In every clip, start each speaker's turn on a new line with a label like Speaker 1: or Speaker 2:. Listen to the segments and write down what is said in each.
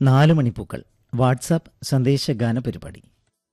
Speaker 1: നാല് മണിപ്പൂക്കൾ വാട്സാപ്പ് സന്ദേശഗാന പരിപാടി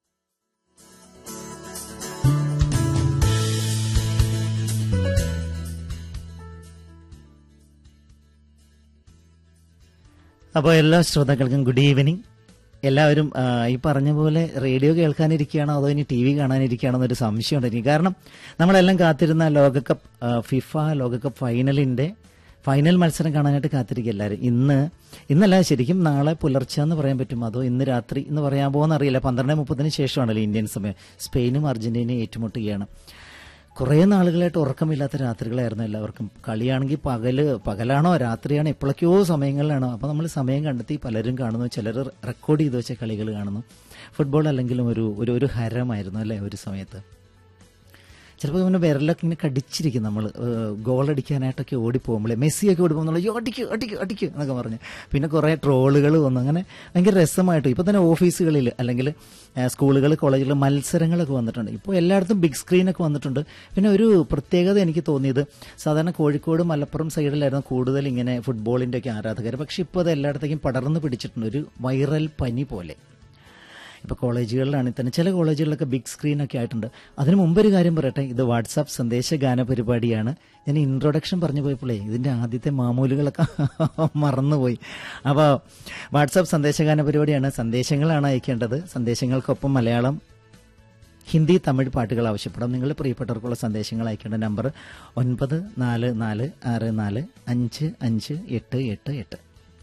Speaker 1: അപ്പോൾ എല്ലാ ശ്രോതാക്കൾക്കും ഗുഡ് ഈവനിങ് എല്ലാവരും ആ, ഈ പറഞ്ഞ പോലെ റേഡിയോ കേൾക്കാനിരിക്കുകയാണോ അതോ ഇനി ടി വി കാണാനിരിക്കുകയാണോ എന്നൊരു സംശയമുണ്ട് എനിക്ക് കാരണം നമ്മളെല്ലാം കാത്തിരുന്ന ലോകകപ്പ് ആ, ഫിഫ ലോകകപ്പ് ഫൈനലിന്റെ ഫൈനൽ മത്സരം കാണാനായിട്ട് കാത്തിരിക്കുക എല്ലാവരും ഇന്ന് ഇന്നല്ല ശരിക്കും നാളെ പുലർച്ചെ എന്ന് പറയാൻ പറ്റും അതോ ഇന്ന് രാത്രി എന്ന് പറയാൻ പോകുന്ന അറിയില്ല പന്ത്രണ്ട് മുപ്പതിന് ശേഷമാണല്ലോ ഇന്ത്യൻ സമയം സ്പെയിനും അർജന്റീനയും ഏറ്റുമുട്ടുകയാണ് കുറേ നാളുകളായിട്ട് ഉറക്കമില്ലാത്ത രാത്രികളായിരുന്നു എല്ലാവർക്കും കളിയാണെങ്കിൽ പകല് പകലാണോ രാത്രിയാണോ എപ്പോഴൊക്കെയോ സമയങ്ങളിലാണോ അപ്പോൾ നമ്മൾ സമയം കണ്ടെത്തി പലരും കാണുന്നു ചിലർ റെക്കോർഡ് ചെയ്ത് വെച്ച കളികൾ കാണുന്നു ഫുട്ബോൾ അല്ലെങ്കിലും ഒരു ഒരു ഒരു ഹരമായിരുന്നു അല്ലേ ഒരു സമയത്ത് ചിലപ്പോൾ ഇങ്ങനെ വിരലൊക്കെ ഇങ്ങനെ കടിച്ചിരിക്കും നമ്മൾ ഗോൾ അടിക്കാനായിട്ടൊക്കെ ഓടിപ്പോകുമ്പോഴേ മെസ്സിയൊക്കെ ഓടിപ്പോകുമ്പോൾ നമ്മൾ അടിക്ക് അടിക്ക് അടിക്ക് എന്നൊക്കെ പറഞ്ഞ് പിന്നെ കുറേ ട്രോളുകൾ വന്നു അങ്ങനെ ഭയങ്കര രസമായിട്ട് ഇപ്പോൾ തന്നെ ഓഫീസുകളിൽ അല്ലെങ്കിൽ സ്കൂളുകൾ കോളേജുകൾ മത്സരങ്ങളൊക്കെ വന്നിട്ടുണ്ട് ഇപ്പോൾ എല്ലായിടത്തും ബിഗ് സ്ക്രീനൊക്കെ വന്നിട്ടുണ്ട് പിന്നെ ഒരു പ്രത്യേകത എനിക്ക് തോന്നിയത് സാധാരണ കോഴിക്കോട് മലപ്പുറം സൈഡിലായിരുന്നു കൂടുതൽ ഇങ്ങനെ ഫുട്ബോളിൻ്റെ ഒക്കെ ആരാധകർ പക്ഷേ ഇപ്പോൾ അത് എല്ലായിടത്തേക്കും പടർന്ന് പിടിച്ചിട്ടുണ്ട് ഒരു വൈറൽ പനി പോലെ ഇപ്പോൾ കോളേജുകളിലാണെങ്കിൽ തന്നെ ചില കോളേജുകളിലൊക്കെ ബിഗ് സ്ക്രീനൊക്കെ ആയിട്ടുണ്ട് അതിന് മുമ്പ് ഒരു കാര്യം പറയട്ടെ ഇത് വാട്സാപ്പ് സന്ദേശ ഗാന പരിപാടിയാണ് ഞാൻ ഇൻട്രൊഡക്ഷൻ പറഞ്ഞു പോയപ്പോഴേ ഇതിൻ്റെ ആദ്യത്തെ മാമൂലുകളൊക്കെ മറന്നുപോയി അപ്പോൾ വാട്സാപ്പ് സന്ദേശഗാന പരിപാടിയാണ് സന്ദേശങ്ങളാണ് അയക്കേണ്ടത് സന്ദേശങ്ങൾക്കൊപ്പം മലയാളം ഹിന്ദി തമിഴ് പാട്ടുകൾ ആവശ്യപ്പെടാം നിങ്ങളുടെ പ്രിയപ്പെട്ടവർക്കുള്ള സന്ദേശങ്ങൾ അയക്കേണ്ട നമ്പർ ഒൻപത് നാല് നാല് ആറ് നാല് അഞ്ച് അഞ്ച് എട്ട് എട്ട് എട്ട്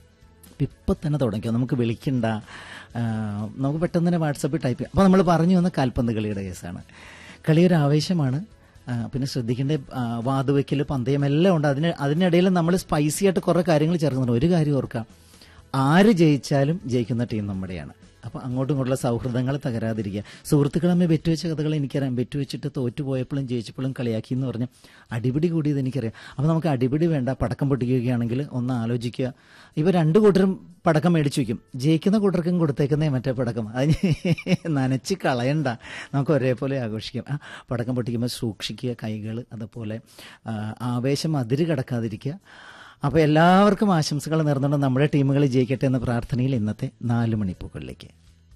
Speaker 1: ഇപ്പം തന്നെ തുടങ്ങിയോ നമുക്ക് വിളിക്കണ്ട ആ, നമുക്ക് പെട്ടെന്ന് തന്നെ വാട്സപ്പിൽ ടൈപ്പ് ചെയ്യാം അപ്പോൾ നമ്മൾ പറഞ്ഞു വന്ന കാൽപന്ത് കളിയുടെ കേസാണ് കളി ഒരു ആവേശമാണ് ആ, പിന്നെ ശ്രദ്ധിക്കേണ്ട ആ, വാതുവെക്കൽ പന്തയം എല്ലാം ഉണ്ട് അതിന് അതിനിടയിൽ നമ്മൾ സ്പൈസി ആയിട്ട് കുറേ കാര്യങ്ങൾ ചേർക്കുന്നുണ്ട് ഒരു കാര്യം ഓർക്കാം ആര് ജയിച്ചാലും ജയിക്കുന്ന ടീം നമ്മുടെയാണ് അപ്പോൾ അങ്ങോട്ടും ഇങ്ങോട്ടുള്ള സൗഹൃദങ്ങൾ തകരാതിരിക്കുക സുഹൃത്തുക്കൾ തമ്മിൽ വെറ്റുവെച്ച കഥകൾ എനിക്കറിയാം വെറ്റുവെച്ചിട്ട് തോറ്റുപോയപ്പോഴും ജയിച്ചപ്പോഴും കളിയാക്കി എന്ന് പറഞ്ഞ് അടിപിടി കൂടിയത് എനിക്കറിയാം അപ്പോൾ നമുക്ക് അടിപിടി വേണ്ട പടക്കം പൊട്ടിക്കുകയാണെങ്കിൽ ഒന്ന് ആലോചിക്കുക ഇപ്പോൾ രണ്ട് കൂട്ടരും പടക്കം മേടിച്ചു വയ്ക്കും ജയിക്കുന്ന കൂട്ടർക്കും കൊടുത്തേക്കുന്നേ മറ്റേ പടക്കം അതിന് നനച്ച് കളയണ്ട നമുക്ക് ഒരേപോലെ ആഘോഷിക്കാം ആ പടക്കം പൊട്ടിക്കുമ്പോൾ സൂക്ഷിക്കുക കൈകൾ അതുപോലെ ആ, ആവേശം അതിര് കടക്കാതിരിക്കുക അപ്പോൾ എല്ലാവർക്കും ആശംസകൾ നേർന്നുകൊണ്ട് നമ്മുടെ ടീമുകൾ ജയിക്കട്ടെ എന്ന പ്രാർത്ഥനയിൽ ഇന്നത്തെ നാല് മണിപ്പൂക്കളിലേക്ക്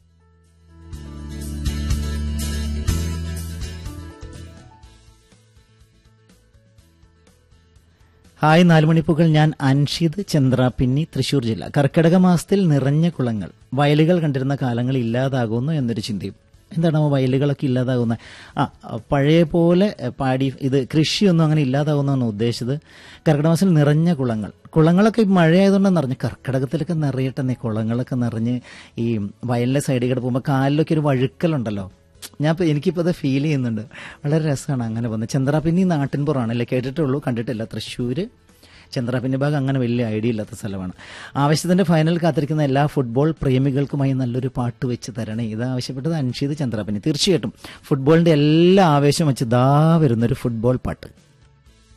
Speaker 1: ഹായ് നാലുമണിപ്പൂക്കൾ ഞാൻ അൻഷിദ് ചന്ദ്രാപിന്നി തൃശൂർ ജില്ല കർക്കിടക മാസത്തിൽ നിറഞ്ഞ കുളങ്ങൾ വയലുകൾ കണ്ടിരുന്ന കാലങ്ങൾ ഇല്ലാതാകുന്നു എന്നൊരു ചിന്തയും എന്താണ് വയലുകളൊക്കെ ഇല്ലാതാകുന്ന ആ പഴയ പോലെ പാടി ഇത് കൃഷിയൊന്നും അങ്ങനെ ഇല്ലാതാകുന്നതാണ് ഉദ്ദേശിച്ചത് കർക്കിടക മാസത്തിൽ നിറഞ്ഞ കുളങ്ങൾ കുളങ്ങളൊക്കെ ഈ മഴയായതുകൊണ്ട് നിറഞ്ഞ് കർക്കിടകത്തിലൊക്കെ നിറയട്ടെന്നേ കുളങ്ങളൊക്കെ നിറഞ്ഞ് ഈ വയലിൻ്റെ സൈഡിൽ കൂടെ പോകുമ്പോൾ കാലിലൊക്കെ ഒരു വഴുക്കലുണ്ടല്ലോ ഞാൻ ഇപ്പോൾ എനിക്കിപ്പോൾ അത് ഫീൽ ചെയ്യുന്നുണ്ട് വളരെ രസമാണ് അങ്ങനെ വന്നത് ചന്ദ്രാപിന്നി നാട്ടിൻപുറമാണ് അല്ലേ കേട്ടിട്ടുള്ളൂ കണ്ടിട്ടില്ല തൃശ്ശൂർ ചന്ദ്രാപിന്നി ഭാഗം അങ്ങനെ വലിയ ഐഡിയ ഇല്ലാത്ത സ്ഥലമാണ് ആവശ്യത്തിൻ്റെ ഫൈനൽ കാത്തിരിക്കുന്ന എല്ലാ ഫുട്ബോൾ പ്രേമികൾക്കുമായി നല്ലൊരു പാട്ട് വെച്ച് തരണേ ഇത് ആവശ്യപ്പെട്ടത് അൻഷീദ് ചന്ദ്രാപിന്നി തീർച്ചയായിട്ടും ഫുട്ബോളിൻ്റെ എല്ലാ ആവേശം വെച്ച് ദാ വരുന്നൊരു ഫുട്ബോൾ പാട്ട്